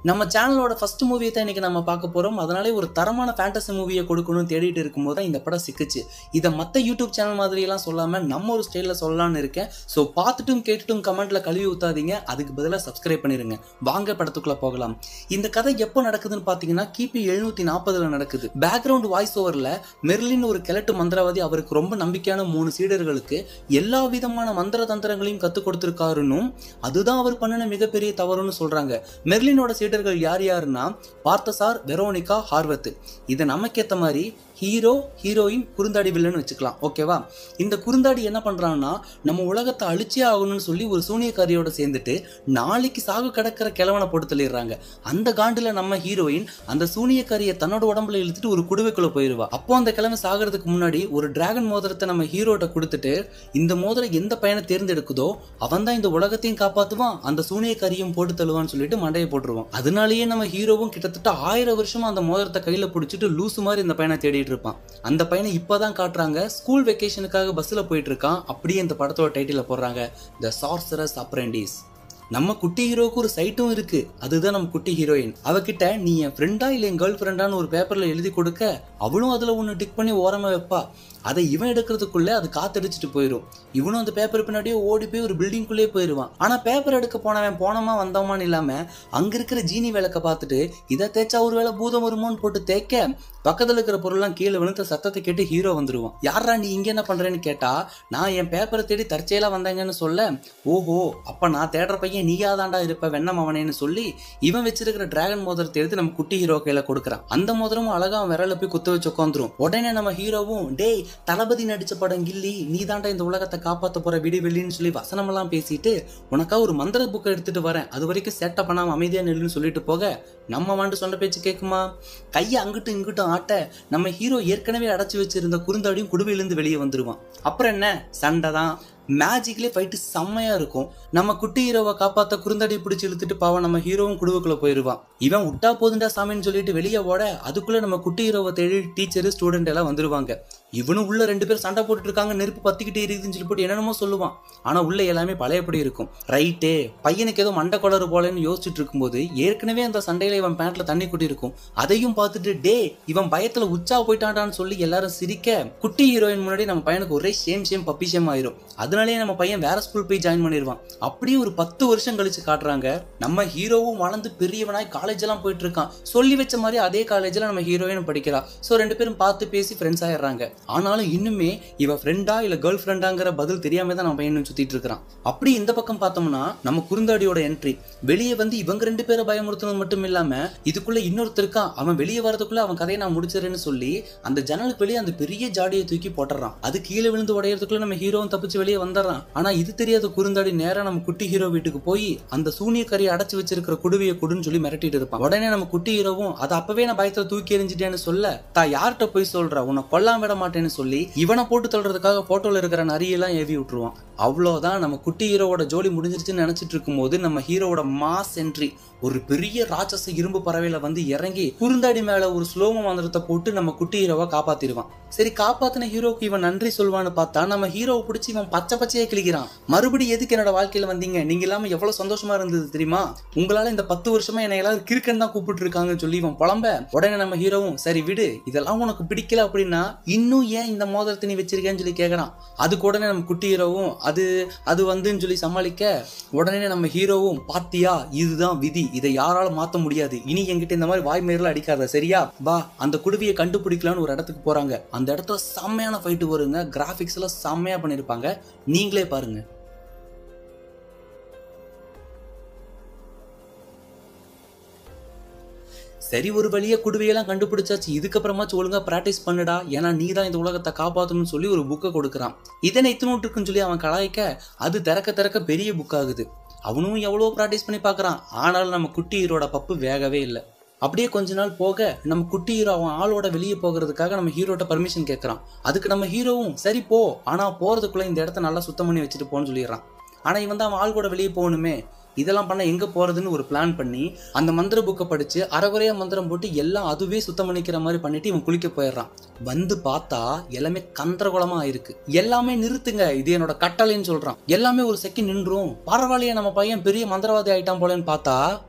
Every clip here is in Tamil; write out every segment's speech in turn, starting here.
நம்ம சேனலோட ஃபர்ஸ்ட் மூவியை தான் இன்னைக்கு நம்ம பார்க்க போறோம் அதனாலே ஒரு தரமான ஃபேண்டசி மூவியை கொடுக்கணும்னு தேடிட்டு இருக்கும்போது தான் இந்த படம் சிக்குச்சு இதை மற்ற யூடியூப் சேனல் மாதிரி எல்லாம் சொல்லாம நம்ம ஒரு ஸ்டைல்ல சொல்லலாம்னு இருக்கேன் ஸோ பார்த்துட்டும் கேட்டுட்டும் கமெண்ட்ல கழுவி ஊத்தாதீங்க அதுக்கு பதிலாக சப்ஸ்கிரைப் பண்ணிருங்க வாங்க படத்துக்குள்ள போகலாம் இந்த கதை எப்போ நடக்குதுன்னு பார்த்தீங்கன்னா கிபி எழுநூத்தி நாற்பதுல நடக்குது பேக்ரவுண்ட் வாய்ஸ் ஓவர்ல மெர்லின் ஒரு கிழட்டு மந்திரவாதி அவருக்கு ரொம்ப நம்பிக்கையான மூணு சீடர்களுக்கு எல்லா விதமான மந்திர தந்திரங்களையும் கற்றுக் கொடுத்துருக்காருன்னும் அதுதான் அவர் பண்ணின மிகப்பெரிய தவறுன்னு சொல்றாங்க மெர்லினோட சீடர்கள் யார் யாருன்னா பார்த்தசார் வெரோனிகா ஹார்வத் இதை நமக்கேத்த மாதிரி ஹீரோ ஹீரோயின் குறுந்தாடி வில்லன்னு வச்சுக்கலாம் ஓகேவா இந்த குறுந்தாடி என்ன பண்றான்னா நம்ம உலகத்தை அழிச்சே ஆகணும்னு சொல்லி ஒரு சூனியக்காரியோட சேர்ந்துட்டு நாளைக்கு சாகு கிடக்கிற கிழவனை போட்டு தள்ளிடுறாங்க அந்த காண்டுல நம்ம ஹீரோயின் அந்த சூனியக்காரியை தன்னோட உடம்புல இழுத்துட்டு ஒரு குடுவைக்குள்ள போயிருவா அப்போ அந்த கிழமை சாகிறதுக்கு முன்னாடி ஒரு டிராகன் மோதிரத்தை நம்ம ஹீரோட்ட கொடுத்துட்டு இந்த மோதிரம் எந்த பையனை தேர்ந்தெடுக்குதோ அவன் தான் இந்த உலகத்தையும் காப்பாத்துவான் அந்த சூனியக்காரியும் போட்டு தள்ளுவான்னு சொல்லிட்டு மண்டையை போட்டுருவான் அதனாலேயே நம்ம ஹீரோவும் கிட்டத்தட்ட ஆயிரம் வருஷமா அந்த மோதிரத்தை கையில பிடிச்சிட்டு லூசு மாதிரி இந்த பையனை தேடிட்டு இருப்பான் அந்த பையனை இப்பதான் காட்டுறாங்க ஸ்கூல் வெக்கேஷனுக்காக பஸ்ல போயிட்டு இருக்கான் அப்படியே இந்த படத்தோட டைட்டில போடுறாங்க த சார்சரஸ் அப்ரெண்டிஸ் நம்ம குட்டி ஹீரோவுக்கு ஒரு சைட்டும் இருக்கு அதுதான் நம்ம குட்டி ஹீரோயின் அவகிட்ட நீ என் ஃப்ரெண்டா இல்லை என் கேர்ள் ஃப்ரெண்டான்னு ஒரு பேப்பர்ல எழுதி கொடுக்க அவளும் அதுல ஒன்று டிக் பண்ணி ஓரமா வைப்பா அதை இவன் எடுக்கிறதுக்குள்ள அது காத்தடிச்சிட்டு போயிடும் இவனும் அந்த பேப்பர் பின்னாடியே ஓடி போய் ஒரு பில்டிங்குள்ளே போயிடுவான் ஆனா பேப்பர் எடுக்க போனவன் போனமா வந்தோமான்னு இல்லாம அங்க இருக்கிற ஜீனி விளக்க பார்த்துட்டு இதை தேய்ச்சா ஒரு வேளை பூதம் வருமோன்னு போட்டு தேய்க்க பக்கத்துல இருக்கிற பொருள்லாம் கீழே விழுந்த சத்தத்தை கேட்டு ஹீரோ வந்துருவான் யாரா நீ இங்க என்ன பண்றேன்னு கேட்டா நான் என் பேப்பரை தேடி தற்செயலா வந்தாங்கன்னு சொல்ல ஓஹோ அப்ப நான் தேடுற பையன் நீயா தாண்டா இருப்ப வெண்ணம் அவனேன்னு சொல்லி இவன் வச்சிருக்கிற டிராகன் மோதிரத்தை எடுத்து நம்ம குட்டி ஹீரோ கையில கொடுக்குறான் அந்த மோதிரமும் அழகா அவன் விரல போய் குத்த வச்சு உட்காந்துரும் உடனே நம்ம ஹீரோவும் டேய் தளபதி நடிச்ச படம் கில்லி நீ தாண்டா இந்த உலகத்தை காப்பாத்த போற விடி வெள்ளின்னு சொல்லி வசனமெல்லாம் பேசிட்டு உனக்கா ஒரு மந்திர புக்கை எடுத்துட்டு வரேன் அது வரைக்கும் சேட்டை பண்ணாம அமைதியா நில்லுன்னு சொல்லிட்டு போக நம்ம வாண்டு சொன்ன பேச்சு கேட்குமா கையை அங்கிட்டும் இங்கிட்டும் ஆட்ட நம்ம ஹீரோ ஏற்கனவே அடைச்சு வச்சிருந்த குறுந்தாடியும் குடுவையிலிருந்து வெளியே வந்துருவான் அப்புறம் என்ன சண்டை தான் மேஜிக்லேயே ஃபைட்டு செம்மையா இருக்கும் நம்ம குட்டி ஹீரோவை காப்பாத்த குறுந்தாடி பிடிச்சி இழுத்துட்டு பாவம் நம்ம ஹீரோவும் குடுவுக்குள்ள போயிருவான் இவன் விட்டா போதுண்டா சாமின்னு சொல்லிட்டு வெளியே ஓட அதுக்குள்ள நம்ம குட்டி ஹீரோவை தேடி டீச்சர் ஸ்டூடெண்ட் எல்லாம் வந்துருவாங்க இவனும் உள்ள ரெண்டு பேரும் சண்டை போட்டுட்டு இருக்காங்க நெருப்பு பத்திக்கிட்டே இருக்குதுன்னு சொல்லி போட்டு என்னென்னமோ சொல்லுவான் ஆனா உள்ள எல்லாமே பழையபடி இருக்கும் ரைட்டே பையனுக்கு ஏதோ மண்டை குளறு போலன்னு யோசிச்சுட்டு இருக்கும்போது ஏற்கனவே அந்த சண்டையில இவன் பேண்ட்ல தண்ணி கொட்டி இருக்கும் அதையும் பார்த்துட்டு டே இவன் பயத்துல உச்சா போயிட்டான்டான்னு சொல்லி எல்லாரும் சிரிக்க குட்டி ஹீரோயின் முன்னாடி நம்ம பையனுக்கு ஒரே சேம் சேம் பப்பி சேம் ஆயிரும் அதனாலேயே நம்ம பையன் வேற ஸ்கூல் போய் ஜாயின் பண்ணிடுவான் அப்படியே ஒரு பத்து வருஷம் கழிச்சு காட்டுறாங்க நம்ம ஹீரோவும் வளர்ந்து பெரியவனாய் காலேஜ் எல்லாம் போயிட்டு இருக்கான் சொல்லி வச்ச மாதிரி அதே காலேஜ்ல நம்ம ஹீரோயின் படிக்கிறா ஸோ ரெண்டு பேரும் பார்த்து பேசி ஃப்ரெண்ட்ஸ் ஆயிடுறாங்க ஆனாலும் இன்னுமே இவ ஃப்ரெண்டா இல்ல கேர்ள் ஃப்ரெண்டாங்கிற பதில் தெரியாம தான் நம்ம பையன் சுத்திட்டு இருக்கிறான் அப்படி இந்த பக்கம் பார்த்தோம்னா நம்ம குறுந்தாடியோட என்ட்ரி வெளியே வந்து இவங்க ரெண்டு பேரை பயமுறுத்துனது மட்டும் இல்லாம இதுக்குள்ள இன்னொருத்தர் இருக்கான் அவன் வெளியே வரதுக்குள்ள அவன் கதையை நான் முடிச்சிடறேன்னு சொல்லி அந்த ஜன்னலுக்கு வெளியே அந்த பெரிய ஜாடியை தூக்கி போட்டுறான் அது கீழே விழுந்து உடையறதுக்குள்ள நம்ம ஹீரோவும் தப்பிச்சு வெளியே வந்துடுறான் ஆனா இது தெரியாத குறுந்தாடி நேரா நம்ம குட்டி ஹீரோ வீட்டுக்கு போய் அந்த சூனிய கறியை அடைச்சு வச்சிருக்கிற குடுவையை கொடுன்னு சொல்லி மிரட்டிட்டு இருப்பான் உடனே நம்ம குட்டி ஹீரோவும் அதை அப்பவே நான் பயத்துல தூக்கி எறிஞ்சிட்டேன்னு சொல்ல தா யார்கிட்ட போய் சொல்ற உன்னை கொல்லாம விட மாட்டேன்னு சொல்லி இவனை போட்டு தள்ளுறதுக்காக போட்டோல இருக்கிற நரியெல்லாம் ஏவி விட்டுருவான் அவ்வளோதான் நம்ம குட்டி ஹீரோவோட ஜோலி முடிஞ்சிருச்சுன்னு நினைச்சிட்டு இருக்கும்போது நம்ம ஹீரோவோட மாஸ் என்ட்ரி ஒரு பெரிய ராட்சச இரும்பு பறவையில வந்து இறங்கி குறுந்தாடி மேல ஒரு ஸ்லோம மந்திரத்தை போட்டு நம்ம குட்டி ஹீரோவை காப்பாத்திடுவான் சரி காப்பாத்தின ஹீரோக்கு இவன் நன்றி சொல்வான்னு பார்த்தா நம்ம ஹீரோவை பிடிச்சி இவன் பச்சை பச்சையே கிழிக்கிறான் மறுபடியும் எதுக்கு என்னோட வாழ்க்கையில வந்தீங்க நீங்க இல்லாம எவ்வளவு சந்தோஷமா இருந்தது தெரியுமா உங்களால இந்த பத்து வருஷமா என்னை எல்லாரும் கிறுக்கன் தான் கூப்பிட்டு இருக்காங்கன்னு சொல்லி இவன் புலம்ப உடனே நம்ம ஹீரோவும் சரி விடு இதெல்லாம் உனக்கு பிடிக்கல அப்படின்னா இன்னும் ஏன் இந்த மோதிரத்தை நீ வச்சிருக்கேன்னு சொல்லி கேட்கறான் அதுக்கு உடனே நம்ம குட்டி ஹீரோவும் அது அது வந்துன்னு சொல்லி சமாளிக்க உடனே நம்ம ஹீரோவும் பாத்தியா இதுதான் விதி இதை யாரால மாத்த முடியாது இனி என்கிட்ட இந்த மாதிரி வாய் மேல அடிக்காத சரியா வா அந்த குடுவியை கண்டுபிடிக்கலான்னு ஒரு இடத்துக்கு போறாங்க அந்த இடத்துல செம்மையான ஃபைட்டு வருங்க கிராஃபிக்ஸ் எல்லாம் செம்மையா பண்ணிருப்பாங்க நீங்களே பாருங்க சரி ஒரு வழியா குடுவையெல்லாம் கண்டுபிடிச்சாச்சு இதுக்கப்புறமாச்சும் ஒழுங்கா பிராக்டிஸ் பண்ணுடா ஏன்னா நீ தான் இந்த உலகத்தை காப்பாற்றணும்னு சொல்லி ஒரு புக்கை கொடுக்குறான் இதனை இத்தனோட்டு இருக்குன்னு சொல்லி அவன் கலாய்க்க அது திறக்க திறக்க பெரிய புக் ஆகுது அவனும் எவ்வளோ ப்ராக்டிஸ் பண்ணி பார்க்குறான் ஆனாலும் நம்ம குட்டி ஹீரோட பப்பு வேகவே இல்லை அப்படியே கொஞ்ச நாள் போக நம்ம குட்டி ஹீரோ அவன் ஆளோட வெளியே போகிறதுக்காக நம்ம ஹீரோட்ட பர்மிஷன் கேட்குறான் அதுக்கு நம்ம ஹீரோவும் சரி போ ஆனால் போகிறதுக்குள்ளே இந்த இடத்த நல்லா சுத்தம் பண்ணி வச்சுட்டு போன்னு சொல்லிடுறான் ஆனால் இவன் தான் அவன் ஆள் கூட வெளியே போகணுமே இதெல்லாம் பண்ண எங்க போறதுன்னு ஒரு பிளான் பண்ணி அந்த மந்திர புக்கை படிச்சு அறகுறையா மந்திரம் போட்டு எல்லாம் அதுவே சுத்தம் பண்ணிக்கிற மாதிரி பண்ணிட்டு இவன் குளிக்க போயிடுறான் வந்து பார்த்தா எல்லாமே கந்தரகுலமா ஆயிருக்கு எல்லாமே நிறுத்துங்க இது என்னோட கட்டளைன்னு சொல்றான் எல்லாமே ஒரு செகண்ட் நின்றும் பரவாயில்லையே நம்ம பையன் பெரிய மந்திரவாதி ஆயிட்டான் போலன்னு பார்த்தா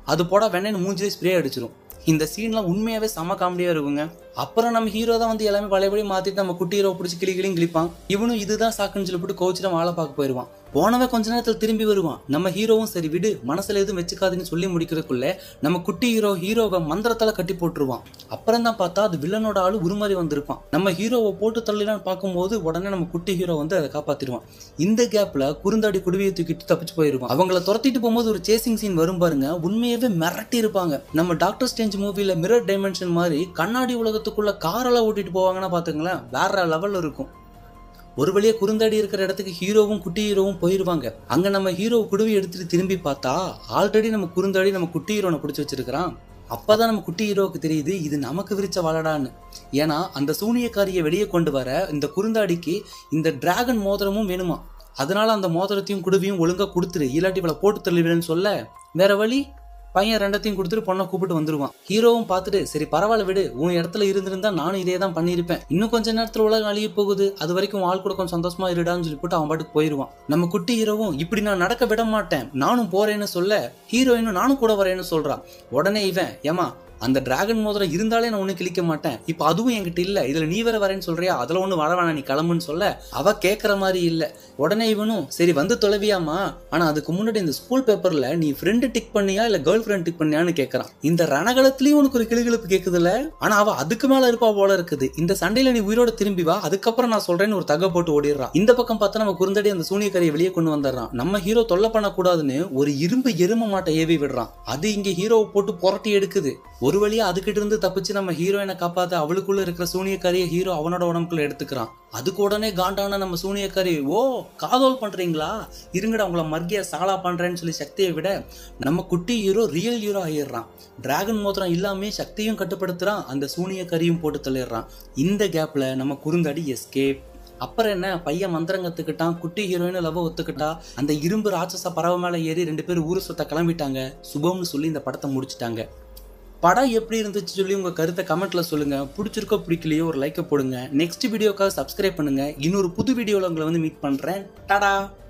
அது போட வெண்ணெய் மூஞ்சிலே ஸ்ப்ரே அடிச்சிரும் இந்த சீன்லாம் உண்மையாவே செம காமெடியா இருக்குங்க அப்புறம் நம்ம ஹீரோ தான் வந்து எல்லாமே பழையபடி மாத்திட்டு நம்ம குட்டி ஹீரோ பிடிச்சி கிளி கிளியும் கிளிப்பான் இவனும் இதுதான் சாக்குன்னு சொல்லிட்டு கோச்சிட்டு வாழை பார்க்க போயிடுவான் போனவன் கொஞ்ச நேரத்தில் திரும்பி வருவான் நம்ம ஹீரோவும் சரி விடு மனசுல எதுவும் வச்சுக்காதுன்னு சொல்லி முடிக்கிறதுக்குள்ள நம்ம குட்டி ஹீரோ ஹீரோவை மந்திரத்தால கட்டி போட்டுருவான் அப்புறம் தான் பார்த்தா அது வில்லனோட ஆளு உருமாறி வந்திருப்பான் நம்ம ஹீரோவை போட்டு தள்ளிலான்னு பார்க்கும்போது உடனே நம்ம குட்டி ஹீரோ வந்து அதை காப்பாத்திடுவான் இந்த கேப்ல குறுந்தாடி குடுவையை தூக்கிட்டு தப்பிச்சு போயிருவான் அவங்கள துரத்திட்டு போகும்போது ஒரு சேசிங் சீன் வரும் பாருங்க உண்மையாவே மிரட்டி இருப்பாங்க நம்ம டாக்டர் ஸ்டேஞ்ச் மூவில மிரர் டைமென்ஷன் மாதிரி கண்ணாடி உலகத்துக்குள்ள காரெல்லாம் ஓட்டிட்டு போவாங்கன்னா பாத்துங்களேன் வேற லெவல்ல இருக்கும் ஒரு வழியா குறுந்தாடி இருக்கிற இடத்துக்கு ஹீரோவும் குட்டி ஹீரோவும் போயிருவாங்க அங்க நம்ம ஹீரோ குடுவி எடுத்துட்டு திரும்பி பார்த்தா ஆல்ரெடி நம்ம குறுந்தாடி நம்ம குட்டி ஹீரோனை பிடிச்சி வச்சிருக்கிறான் அப்பதான் நம்ம குட்டி ஹீரோவுக்கு தெரியுது இது நமக்கு விரிச்ச வாழடான்னு ஏன்னா அந்த சூனியக்காரியை வெளியே கொண்டு வர இந்த குறுந்தாடிக்கு இந்த டிராகன் மோதிரமும் வேணுமா அதனால அந்த மோதிரத்தையும் குடுவியும் ஒழுங்கா கொடுத்துரு இல்லாட்டி இவளை போட்டு தள்ளிவிடுன்னு சொல்ல வேற வழி பையன் ரெண்டத்தையும் கொடுத்துட்டு பொண்ணை கூப்பிட்டு வந்துருவான் ஹீரோவும் பார்த்துட்டு சரி பரவாயில்ல விடு உன் இடத்துல இருந்திருந்தா நானும் இதே தான் பண்ணியிருப்பேன் இன்னும் கொஞ்ச நேரத்துல உலகம் அழிய போகுது அது வரைக்கும் உன் ஆள் கூட கொஞ்சம் சந்தோஷமா இருடான்னு சொல்லி போட்டு அவன் பாட்டுக்கு போயிருவான் நம்ம குட்டி ஹீரோவும் இப்படி நான் நடக்க விட மாட்டேன் நானும் போறேன்னு சொல்ல ஹீரோயினும் நானும் கூட வரேன்னு சொல்றான் உடனே இவன் ஏமா அந்த டிராகன் மோதிரம் இருந்தாலே நான் ஒண்ணு கிளிக்க மாட்டேன் இப்போ அதுவும் என்கிட்ட இல்ல இதுல நீ வேற வரேன்னு சொல்றியா அதுல ஒண்ணு வர வேணாம் நீ கிளம்புன்னு சொல்ல அவ கேக்குற மாதிரி இல்ல உடனே இவனும் சரி வந்து தொலைவியாமா ஆனா அதுக்கு முன்னாடி இந்த ஸ்கூல் பேப்பர்ல நீ ஃப்ரெண்டு டிக் பண்ணியா இல்ல கேர்ள் ஃப்ரெண்ட் டிக் பண்ணியான்னு கேக்குறான் இந்த ரணகலத்திலயும் உனக்கு ஒரு கிளுகிழப்பு கேக்குதுல ஆனா அவ அதுக்கு மேல இருப்பா போல இருக்குது இந்த சண்டையில நீ உயிரோட திரும்பி வா அதுக்கப்புறம் நான் சொல்றேன்னு ஒரு தகை போட்டு ஓடிடுறான் இந்த பக்கம் பார்த்தா நம்ம குறுந்தடி அந்த சூனியக்காரியை வெளியே கொண்டு வந்துடுறான் நம்ம ஹீரோ தொல்லை பண்ணக்கூடாதுன்னு ஒரு இரும்பு எரும மாட்டை ஏவி விடுறான் அது இங்க ஹீரோவை போட்டு புரட்டி எடுக்குது ஒரு வழியா அதுகிட்ட இருந்து தப்பிச்சு நம்ம ஹீரோயினை காப்பாத்த அவளுக்குள்ள இருக்கிற சூனியக்காரியை ஹீரோ அவனோட உடம்புக்குள்ள எடுத்துக்கிறான் அதுக்கு உடனே காண்டான நம்ம சூனியக்காரி ஓ காதோல் பண்றீங்களா இருங்கடா உங்களை மர்கிய சாலா பண்றேன்னு சொல்லி சக்தியை விட நம்ம குட்டி ஹீரோ ரியல் ஹீரோ ஆயிடுறான் டிராகன் மோதிரம் இல்லாமே சக்தியும் கட்டுப்படுத்துறான் அந்த சூனியக்காரியும் போட்டு தள்ளிடுறான் இந்த கேப்ல நம்ம குறுந்தாடி எஸ்கேப் அப்புறம் என்ன பையன் மந்திரம் கத்துக்கிட்டான் குட்டி ஹீரோயின் லவ் ஒத்துக்கிட்டா அந்த இரும்பு ராட்சச பறவை மேல ஏறி ரெண்டு பேரும் ஊரு சுத்த கிளம்பிட்டாங்க சுபம்னு சொல்லி இந்த படத்தை முடிச்சிட்டாங்க படம் எப்படி இருந்துச்சு சொல்லி உங்க கருத்தை கமெண்ட்ல சொல்லுங்க பிடிச்சிருக்கோ பிடிக்கலையோ ஒரு லைக்கை போடுங்க நெக்ஸ்ட் வீடியோக்காக சப்ஸ்கிரைப் பண்ணுங்க இன்னொரு புது வீடியோவில் உங்களை வந்து மீட் பண்றேன் டாடா